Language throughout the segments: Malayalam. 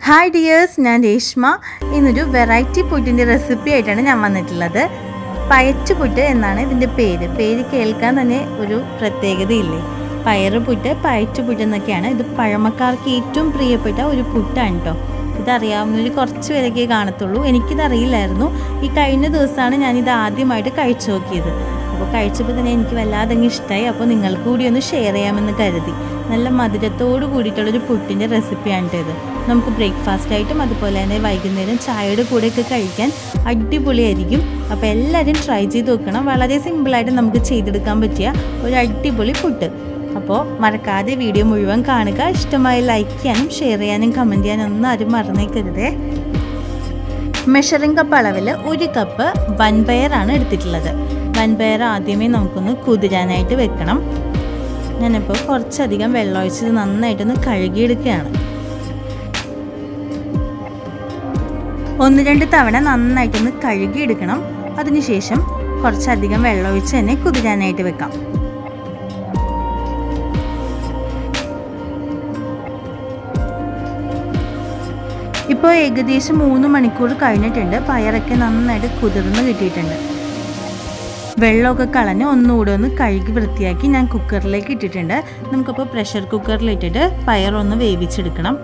ഹായ് ഡിയേഴ്സ് ഞാൻ രേഷ്മ ഇന്നൊരു വെറൈറ്റി പുട്ടിൻ്റെ റെസിപ്പി ആയിട്ടാണ് ഞാൻ വന്നിട്ടുള്ളത് പയറ്റ് പുട്ട് എന്നാണ് ഇതിൻ്റെ പേര് പേര് കേൾക്കാൻ തന്നെ ഒരു പ്രത്യേകതയില്ലേ പയറ് പുട്ട് പയറ്റ് പുട്ട് എന്നൊക്കെയാണ് ഇത് പഴമക്കാർക്ക് ഏറ്റവും പ്രിയപ്പെട്ട ഒരു പുട്ടാണ് കേട്ടോ ഇതറിയാവുന്നവർ കുറച്ച് പേരൊക്കെ കാണത്തുള്ളൂ എനിക്കിതറിയില്ലായിരുന്നു ഈ കഴിഞ്ഞ ദിവസമാണ് ഞാനിത് ആദ്യമായിട്ട് കഴിച്ചു നോക്കിയത് അപ്പോൾ കഴിച്ചപ്പോൾ തന്നെ എനിക്ക് വല്ലാതെ അങ്ങ് ഇഷ്ടമായി അപ്പോൾ നിങ്ങൾക്ക് കൂടി ഒന്ന് ഷെയർ ചെയ്യാമെന്ന് കരുതി നല്ല മധുരത്തോട് കൂടിയിട്ടുള്ളൊരു പുട്ടിൻ്റെ റെസിപ്പിയാണ് ഇത് നമുക്ക് ബ്രേക്ക്ഫാസ്റ്റ് ആയിട്ടും അതുപോലെ തന്നെ വൈകുന്നേരം ചായയുടെ കൂടെയൊക്കെ കഴിക്കാൻ അടിപൊളിയായിരിക്കും അപ്പോൾ എല്ലാവരും ട്രൈ ചെയ്ത് നോക്കണം വളരെ സിമ്പിളായിട്ട് നമുക്ക് ചെയ്തെടുക്കാൻ പറ്റിയ ഒരു അടിപൊളി പുട്ട് അപ്പോൾ മറക്കാതെ വീഡിയോ മുഴുവൻ കാണുക ഇഷ്ടമായി ലൈക്ക് ചെയ്യാനും ഷെയർ ചെയ്യാനും കമൻറ്റ് ചെയ്യാനും ഒന്നും ആരും മറന്നേക്കരുതേ മെഷറിംഗ് കപ്പ് അളവിൽ ഒരു കപ്പ് വൻപയറാണ് എടുത്തിട്ടുള്ളത് വൻപയർ ആദ്യമേ നമുക്കൊന്ന് കുതിരാനായിട്ട് വെക്കണം ഞാനിപ്പോൾ കുറച്ചധികം വെള്ളം ഒഴിച്ചത് നന്നായിട്ടൊന്ന് കഴുകിയെടുക്കുകയാണ് ഒന്ന് രണ്ട് തവണ നന്നായിട്ടൊന്ന് കഴുകിയെടുക്കണം അതിനുശേഷം കുറച്ചധികം വെള്ളം ഒഴിച്ച് തന്നെ കുതിരാനായിട്ട് വെക്കാം ഇപ്പോൾ ഏകദേശം മൂന്ന് മണിക്കൂർ കഴിഞ്ഞിട്ടുണ്ട് പയറൊക്കെ നന്നായിട്ട് കുതിർന്ന് കിട്ടിയിട്ടുണ്ട് വെള്ളമൊക്കെ കളഞ്ഞ് ഒന്നുകൂടെ ഒന്ന് കഴുകി വൃത്തിയാക്കി ഞാൻ കുക്കറിലേക്ക് ഇട്ടിട്ടുണ്ട് നമുക്കപ്പോൾ പ്രഷർ കുക്കറിൽ ഇട്ടിട്ട് പയറൊന്ന് വേവിച്ചെടുക്കണം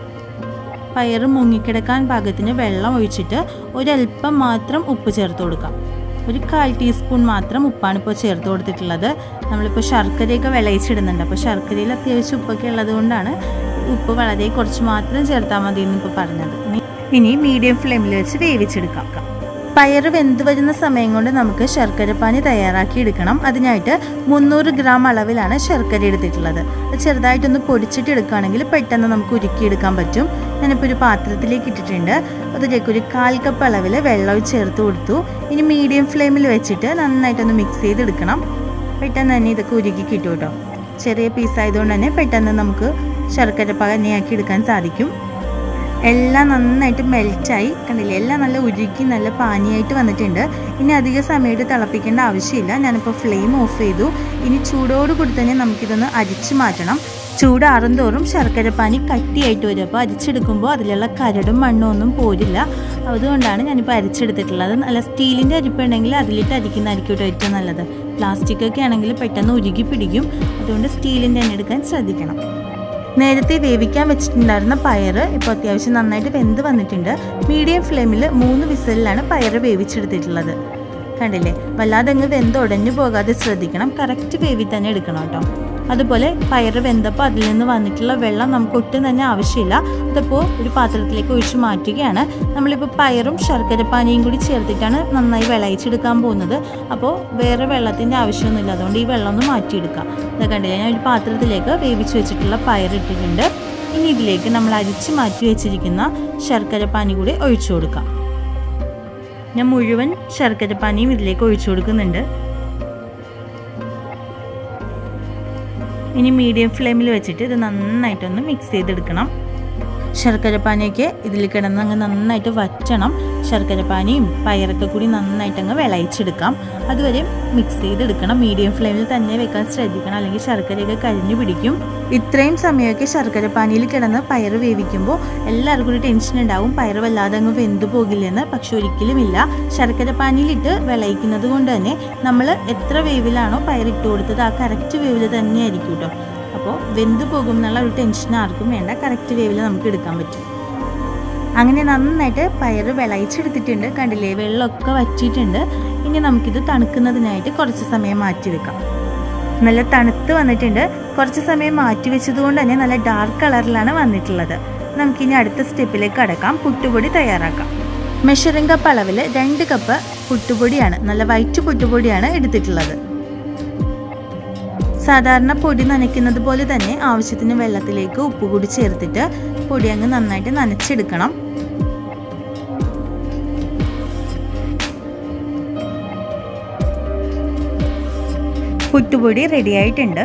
പയർ മുങ്ങിക്കിടക്കാൻ പാകത്തിന് വെള്ളം ഒഴിച്ചിട്ട് ഒരല്പം മാത്രം ഉപ്പ് ചേർത്ത് കൊടുക്കാം ഒരു കാൽ ടീസ്പൂൺ മാത്രം ഉപ്പാണ് ഇപ്പോൾ ചേർത്ത് കൊടുത്തിട്ടുള്ളത് നമ്മളിപ്പോൾ ശർക്കരയൊക്കെ വിളയിച്ചിടുന്നുണ്ട് അപ്പോൾ ശർക്കരയിൽ അത്യാവശ്യം ഉപ്പൊക്കെ ഉള്ളത് കൊണ്ടാണ് ഉപ്പ് വളരെ കുറച്ച് മാത്രം ചേർത്താൽ മതി എന്നിപ്പോൾ പറഞ്ഞത് ഇനി മീഡിയം ഫ്ലെയിമിൽ വെച്ച് വേവിച്ചെടുക്കാം പയർ വെന്ത് വരുന്ന സമയം കൊണ്ട് നമുക്ക് ശർക്കരപ്പാനി തയ്യാറാക്കി എടുക്കണം അതിനായിട്ട് മുന്നൂറ് ഗ്രാം അളവിലാണ് ശർക്കര എടുത്തിട്ടുള്ളത് ചെറുതായിട്ടൊന്ന് പൊടിച്ചിട്ട് എടുക്കുകയാണെങ്കിൽ പെട്ടെന്ന് നമുക്ക് ഉരുക്കിയെടുക്കാൻ പറ്റും ഞാനിപ്പോൾ ഒരു പാത്രത്തിലേക്ക് ഇട്ടിട്ടുണ്ട് അതിലേക്ക് ഒരു കാൽ കപ്പ് അളവിൽ വെള്ളം ചേർത്ത് കൊടുത്തു ഇനി മീഡിയം ഫ്ലെയിമിൽ വെച്ചിട്ട് നന്നായിട്ടൊന്ന് മിക്സ് ചെയ്തെടുക്കണം പെട്ടെന്ന് തന്നെ ഇതൊക്കെ ഉരുക്കി കിട്ടും കേട്ടോ ചെറിയ പീസായതുകൊണ്ട് തന്നെ പെട്ടെന്ന് നമുക്ക് ശർക്കര പകനയാക്കി എടുക്കാൻ സാധിക്കും എല്ലാം നന്നായിട്ട് മെൽറ്റായി കണ്ടില്ലേ എല്ലാം നല്ല ഉരുക്കി നല്ല പാനിയായിട്ട് വന്നിട്ടുണ്ട് ഇനി അധിക സമയത്ത് തിളപ്പിക്കേണ്ട ആവശ്യമില്ല ഞാനിപ്പോൾ ഫ്ലെയിം ഓഫ് ചെയ്തു ഇനി ചൂടോട് കൂടി തന്നെ നമുക്കിതൊന്ന് അരിച്ചു മാറ്റണം ചൂടാറും തോറും ശർക്കരപ്പാനി കട്ടിയായിട്ട് വരും അപ്പോൾ അരിച്ചെടുക്കുമ്പോൾ അതിലുള്ള കരടും മണ്ണും ഒന്നും പോരില്ല അതുകൊണ്ടാണ് ഞാനിപ്പോൾ അരിച്ചെടുത്തിട്ടുള്ളത് നല്ല സ്റ്റീലിൻ്റെ അരിപ്പുണ്ടെങ്കിൽ അതിലിട്ട് അരിക്കുന്നതായിരിക്കും കേട്ടോ ഏറ്റവും നല്ലത് പ്ലാസ്റ്റിക് ഒക്കെ ആണെങ്കിൽ പെട്ടെന്ന് ഉരുകി പിടിക്കും അതുകൊണ്ട് സ്റ്റീലിൻ്റെ തന്നെ എടുക്കാൻ ശ്രദ്ധിക്കണം നേരത്തെ വേവിക്കാൻ വെച്ചിട്ടുണ്ടായിരുന്ന പയർ ഇപ്പോൾ അത്യാവശ്യം നന്നായിട്ട് വെന്ത് വന്നിട്ടുണ്ട് മീഡിയം ഫ്ലെയിമിൽ മൂന്ന് വിസലിലാണ് പയർ വേവിച്ചെടുത്തിട്ടുള്ളത് കണ്ടില്ലേ വല്ലാതെ അങ്ങ് വെന്ത് ഉടഞ്ഞു പോകാതെ ശ്രദ്ധിക്കണം കറക്റ്റ് വേവി തന്നെ എടുക്കണം കേട്ടോ അതുപോലെ പയർ വെന്തപ്പോൾ അതിൽ നിന്ന് വന്നിട്ടുള്ള വെള്ളം നമുക്ക് ഒട്ടും തന്നെ ആവശ്യമില്ല അതപ്പോൾ ഒരു പാത്രത്തിലേക്ക് ഒഴിച്ച് മാറ്റുകയാണ് നമ്മളിപ്പോൾ പയറും ശർക്കരപ്പാനിയും കൂടി ചേർത്തിട്ടാണ് നന്നായി വിളയിച്ചെടുക്കാൻ പോകുന്നത് അപ്പോൾ വേറെ വെള്ളത്തിൻ്റെ ആവശ്യമൊന്നുമില്ല അതുകൊണ്ട് ഈ വെള്ളം ഒന്ന് മാറ്റിയെടുക്കാം ഇത് കണ്ടില്ലേ ഞാൻ ഒരു പാത്രത്തിലേക്ക് വേവിച്ച് വെച്ചിട്ടുള്ള പയർ ഇട്ടിട്ടുണ്ട് ഇനി ഇതിലേക്ക് നമ്മൾ അരിച്ച് മാറ്റി വെച്ചിരിക്കുന്ന ശർക്കരപ്പാനി കൂടി ഒഴിച്ചു കൊടുക്കാം ഞാൻ മുഴുവൻ ശർക്കരപ്പാനിയും ഇതിലേക്ക് ഒഴിച്ചു കൊടുക്കുന്നുണ്ട് ഇനി മീഡിയം ഫ്ലെയിമിൽ വെച്ചിട്ട് ഇത് നന്നായിട്ടൊന്ന് മിക്സ് ചെയ്തെടുക്കണം ശർക്കരപ്പാനിയൊക്കെ ഇതിൽ കിടന്ന് അങ്ങ് നന്നായിട്ട് വറ്റണം ശർക്കരപ്പാനിയും പയറൊക്കെ കൂടി നന്നായിട്ട് അങ്ങ് വിളയിച്ചെടുക്കാം അതുവരെ മിക്സ് ചെയ്തെടുക്കണം മീഡിയം ഫ്ലെയിമിൽ തന്നെ വെക്കാൻ ശ്രദ്ധിക്കണം അല്ലെങ്കിൽ ശർക്കരയൊക്കെ കരിഞ്ഞു പിടിക്കും ഇത്രയും സമയമൊക്കെ ശർക്കരപ്പാനിയിൽ കിടന്ന് പയർ വേവിക്കുമ്പോൾ എല്ലാവർക്കും ഒരു ടെൻഷൻ ഉണ്ടാവും പയർ വല്ലാതെ അങ്ങ് വെന്തു പോകില്ലെന്ന് പക്ഷെ ഒരിക്കലുമില്ല ശർക്കരപ്പാനിയിലിട്ട് വിളയിക്കുന്നത് കൊണ്ട് തന്നെ നമ്മൾ എത്ര വേവിലാണോ പയർ ഇട്ട് കൊടുത്തത് ആ കറക്റ്റ് വേവിൽ തന്നെയായിരിക്കും കേട്ടോ അപ്പോൾ വെന്തു പോകും എന്നുള്ള ഒരു ടെൻഷൻ ആർക്കും വേണ്ട കറക്റ്റ് വേവിൽ നമുക്ക് എടുക്കാൻ പറ്റും അങ്ങനെ നന്നായിട്ട് പയർ വിളയിച്ചെടുത്തിട്ടുണ്ട് കണ്ടില്ലേ വെള്ളമൊക്കെ വറ്റിയിട്ടുണ്ട് ഇനി നമുക്കിത് തണുക്കുന്നതിനായിട്ട് കുറച്ച് സമയം മാറ്റി വെക്കാം നല്ല തണുത്ത് വന്നിട്ടുണ്ട് കുറച്ച് സമയം മാറ്റി വെച്ചതുകൊണ്ട് തന്നെ നല്ല ഡാർക്ക് കളറിലാണ് വന്നിട്ടുള്ളത് നമുക്കിനി അടുത്ത സ്റ്റെപ്പിലേക്ക് കടക്കാം പുട്ടുപൊടി തയ്യാറാക്കാം മെഷറിംഗ് കപ്പ് അളവിൽ രണ്ട് കപ്പ് പുട്ടുപൊടിയാണ് നല്ല വൈറ്റ് പുട്ടുപൊടിയാണ് എടുത്തിട്ടുള്ളത് സാധാരണ പൊടി നനയ്ക്കുന്നത് പോലെ തന്നെ ആവശ്യത്തിന് വെള്ളത്തിലേക്ക് ഉപ്പ് കൂടി ചേർത്തിട്ട് പൊടി അങ്ങ് നന്നായിട്ട് നനച്ചെടുക്കണം പുട്ടുപൊടി റെഡി ആയിട്ടുണ്ട്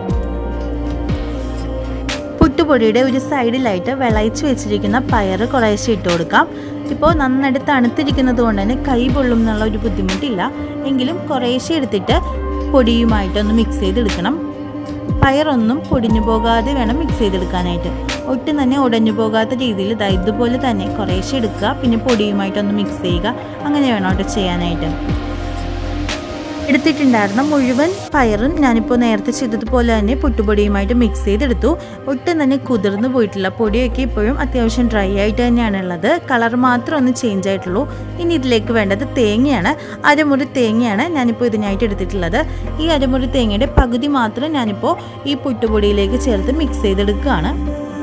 പുട്ടുപൊടിയുടെ ഒരു സൈഡിലായിട്ട് വിളയിച്ച് വെച്ചിരിക്കുന്ന പയർ കുറേശ്ശെ ഇട്ട് കൊടുക്കാം ഇപ്പോൾ നന്നായിട്ട് തണുത്തിരിക്കുന്നത് കൊണ്ട് തന്നെ കൈ പൊള്ളും എന്നുള്ള ഒരു ബുദ്ധിമുട്ടില്ല എങ്കിലും കുറേശ്ശെ എടുത്തിട്ട് പൊടിയുമായിട്ടൊന്ന് മിക്സ് ചെയ്തെടുക്കണം പയറൊന്നും പൊടിഞ്ഞു പോകാതെ വേണം മിക്സ് ചെയ്തെടുക്കാനായിട്ട് ഒട്ടും തന്നെ ഉടഞ്ഞു പോകാത്ത രീതിയിൽ ഇതാ ഇതുപോലെ തന്നെ കുറേശ്ശെ എടുക്കുക പിന്നെ പൊടിയുമായിട്ടൊന്ന് മിക്സ് ചെയ്യുക അങ്ങനെ വേണം കേട്ടോ ചെയ്യാനായിട്ട് എടുത്തിട്ടുണ്ടായിരുന്ന മുഴുവൻ പയറും ഞാനിപ്പോൾ നേരത്തെ ചെയ്തതുപോലെ തന്നെ പുട്ടുപൊടിയുമായിട്ട് മിക്സ് ചെയ്തെടുത്തു ഒട്ടും തന്നെ കുതിർന്നു പോയിട്ടില്ല പൊടിയൊക്കെ ഇപ്പോഴും അത്യാവശ്യം ഡ്രൈ ആയിട്ട് തന്നെയാണ് ഉള്ളത് കളർ മാത്രം ഒന്ന് ചേഞ്ച് ആയിട്ടുള്ളൂ ഇനി ഇതിലേക്ക് വേണ്ടത് തേങ്ങയാണ് അരമുറി തേങ്ങയാണ് ഞാനിപ്പോൾ ഇതിനായിട്ട് എടുത്തിട്ടുള്ളത് ഈ അരമുറി തേങ്ങയുടെ പകുതി മാത്രം ഞാനിപ്പോൾ ഈ പുട്ടുപൊടിയിലേക്ക് ചേർത്ത് മിക്സ് ചെയ്തെടുക്കുകയാണ്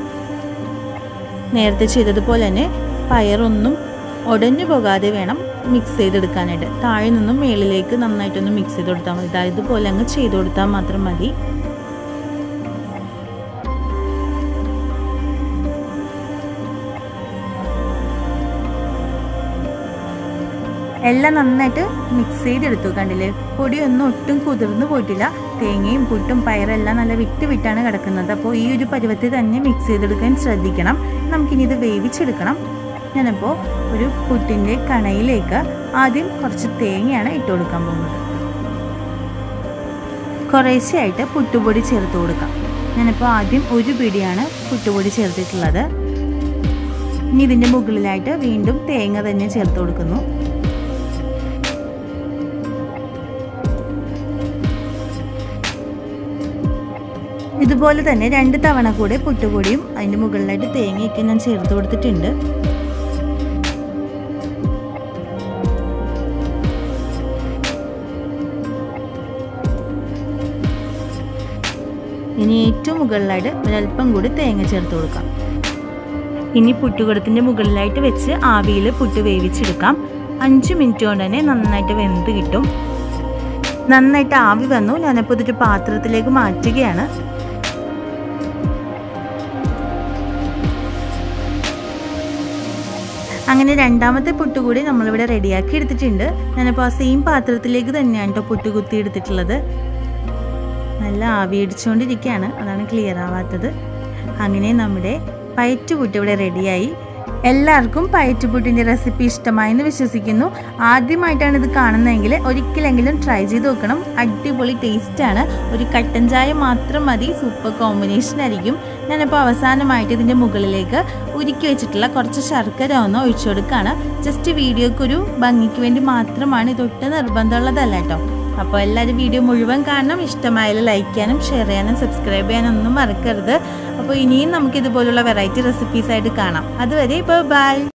നേരത്തെ ചെയ്തതുപോലെ തന്നെ പയറൊന്നും ഉടഞ്ഞു പോകാതെ വേണം മിക്സ് ചെയ്തെടുക്കാനായിട്ട് താഴെ നിന്നും മേളിലേക്ക് നന്നായിട്ടൊന്ന് മിക്സ് ചെയ്ത് കൊടുത്താൽ മതി ഇതാ ഇതുപോലെ അങ്ങ് ചെയ്ത് കൊടുത്താൽ മാത്രം മതി എല്ലാം നന്നായിട്ട് മിക്സ് ചെയ്തെടുത്തു കണ്ടില്ലേ പൊടിയൊന്നും ഒട്ടും കുതിർന്നു പോയിട്ടില്ല തേങ്ങയും പുട്ടും പയറെല്ലാം നല്ല വിട്ട് വിട്ടാണ് കിടക്കുന്നത് അപ്പോൾ ഈ ഒരു പരുവത്തിൽ തന്നെ മിക്സ് ചെയ്തെടുക്കാൻ ശ്രദ്ധിക്കണം നമുക്കിനി ഇത് വേവിച്ചെടുക്കണം ഞാനിപ്പോൾ ഒരു പുട്ടിൻ്റെ കണയിലേക്ക് ആദ്യം കുറച്ച് തേങ്ങയാണ് ഇട്ട് കൊടുക്കാൻ പോകുന്നത് കുറേശ്ശെയായിട്ട് പുട്ടുപൊടി ചേർത്ത് കൊടുക്കാം ഞാനിപ്പോൾ ആദ്യം ഒരു പിടിയാണ് പുട്ടുപൊടി ചേർത്തിട്ടുള്ളത് ഇനി ഇതിൻ്റെ മുകളിലായിട്ട് വീണ്ടും തേങ്ങ തന്നെ ചേർത്ത് കൊടുക്കുന്നു ഇതുപോലെ തന്നെ രണ്ട് തവണ കൂടെ പുട്ടുപൊടിയും അതിൻ്റെ മുകളിലായിട്ട് തേങ്ങയൊക്കെ ഞാൻ ചേർത്ത് കൊടുത്തിട്ടുണ്ട് ഇനി ഏറ്റവും മുകളിലായിട്ട് ഒരല്പം കൂടി തേങ്ങ ചേർത്ത് കൊടുക്കാം ഇനി പുട്ടുകുടത്തിൻ്റെ മുകളിലായിട്ട് വെച്ച് ആവിയിൽ പുട്ട് വേവിച്ചെടുക്കാം അഞ്ച് മിനിറ്റ് കൊണ്ട് തന്നെ നന്നായിട്ട് വെന്ത് കിട്ടും നന്നായിട്ട് ആവി വന്നു ഞാനിപ്പോൾ ഇതൊരു പാത്രത്തിലേക്ക് മാറ്റുകയാണ് അങ്ങനെ രണ്ടാമത്തെ പുട്ട് കൂടി നമ്മളിവിടെ റെഡിയാക്കി എടുത്തിട്ടുണ്ട് ഞാനിപ്പോൾ ആ സെയിം പാത്രത്തിലേക്ക് തന്നെയാണ് കേട്ടോ പുട്ട് കുത്തി എടുത്തിട്ടുള്ളത് നല്ല ആവി അടിച്ചുകൊണ്ടിരിക്കുകയാണ് അതാണ് ക്ലിയർ ആവാത്തത് അങ്ങനെ നമ്മുടെ പയറ്റുപുട്ട് ഇവിടെ റെഡിയായി എല്ലാവർക്കും പയറ്റുപുട്ടിൻ്റെ റെസിപ്പി ഇഷ്ടമായെന്ന് വിശ്വസിക്കുന്നു ആദ്യമായിട്ടാണ് ഇത് കാണുന്നതെങ്കിൽ ഒരിക്കലെങ്കിലും ട്രൈ ചെയ്ത് നോക്കണം അടിപൊളി ടേസ്റ്റാണ് ഒരു കട്ടൻ ചായ മാത്രം മതി സൂപ്പർ കോമ്പിനേഷൻ ആയിരിക്കും ഞാനിപ്പോൾ അവസാനമായിട്ട് ഇതിൻ്റെ മുകളിലേക്ക് ഉരുക്കി വെച്ചിട്ടുള്ള കുറച്ച് ശർക്കര ഒന്ന് ഒഴിച്ചു കൊടുക്കുകയാണ് ജസ്റ്റ് വീഡിയോക്കൊരു ഭംഗിക്ക് വേണ്ടി മാത്രമാണ് ഇതൊട്ട് നിർബന്ധമുള്ളതല്ല കേട്ടോ അപ്പോൾ എല്ലാവരും വീഡിയോ മുഴുവൻ കാണണം ഇഷ്ടമായാലും ലൈക്ക് ചെയ്യാനും ഷെയർ ചെയ്യാനും സബ്സ്ക്രൈബ് ചെയ്യാനും ഒന്നും മറക്കരുത് അപ്പോൾ ഇനിയും നമുക്ക് ഇതുപോലുള്ള വെറൈറ്റി റെസിപ്പീസ് ആയിട്ട് കാണാം അതുവരെ ഇപ്പോൾ ബൈ